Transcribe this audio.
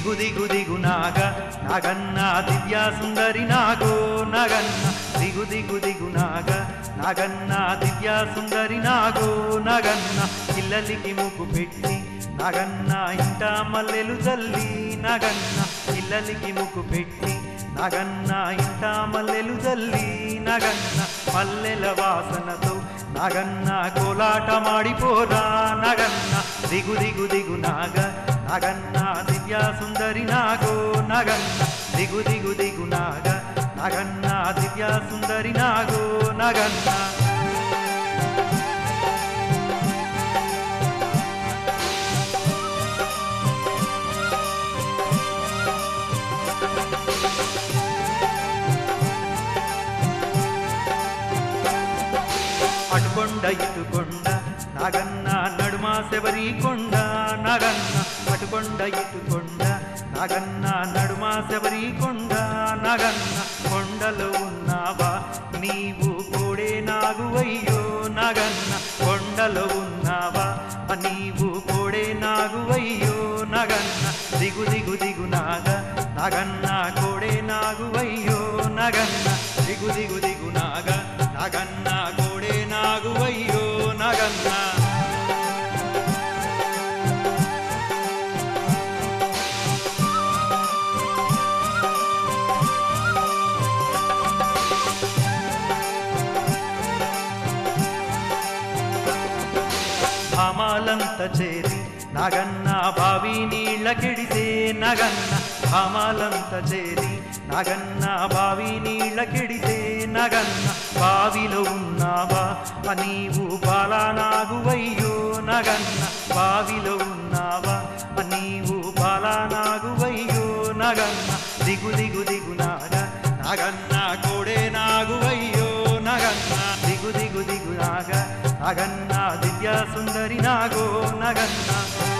దిగు దిగు దిగు నాగ నాగన్న దివ్య సుందరి నాగో నగన్న దిగు దిగు దిగు నాగ నాగన్న దివ్య సుందరి నాగో నగన్న ఇల్లలికి ముగ్గు పెట్టి నగన్న ఇంట మల్లెలు జల్లి నగన్న ఇల్లలికి ముగ్గు పెట్టి నగన్న ఇంట మల్లెలు జల్లి నగన్న మల్లెల వాసనతో నగన్న కోలాట మాడిపోరా నగన్న దిగు దిగు దిగు నాగ నగన్న దివ్య సుందరి నాగో నగన్న దిగు దిగు దిగు నాగ నగన్న దివ్య సుందరి నాగో నగన్న అటుకొండ ఇటుకొండ నాగన్న నడుమ శబరి కొండ నాగన్న అటుకొండ ఇటుకొండ నాగన్న నడుమ శబరి కొండ నాగన్న కొండలో ఉన్నావా నీవు కోడే నాగువయ్యో నాగన్న కొండలో ఉన్నావా నీవు కోడే నాగువయ్యో నగన్న దిగు దిగు దిగు నాగ నాగన్న కోడే నాగువయ్యో నగన్న దిగు దిగు దిగు నాగ నగన్న కోడే నాగువయ్యో నగన్న భామాలంత చేరి నగన్న బావి నీళ్ళ కెడితే నగన్న భామాలంత చేరి నగన్న బావి నీళ్ళ కెడితే నగన్న బావిలో ఉన్నావా ఆ నీవు బాలా నాగువయ్యో నగన్న బావిలో ఉన్నావా ఆ నీవు బాలా నాగువయ్యో నగన్న దిగు దిగు దిగు నాగ నగన్న కోడే నాగువయ్యో నగన్న దిగు దిగు దిగు నాగ నగన్న దివ్య సుందరి నాగో నగన్న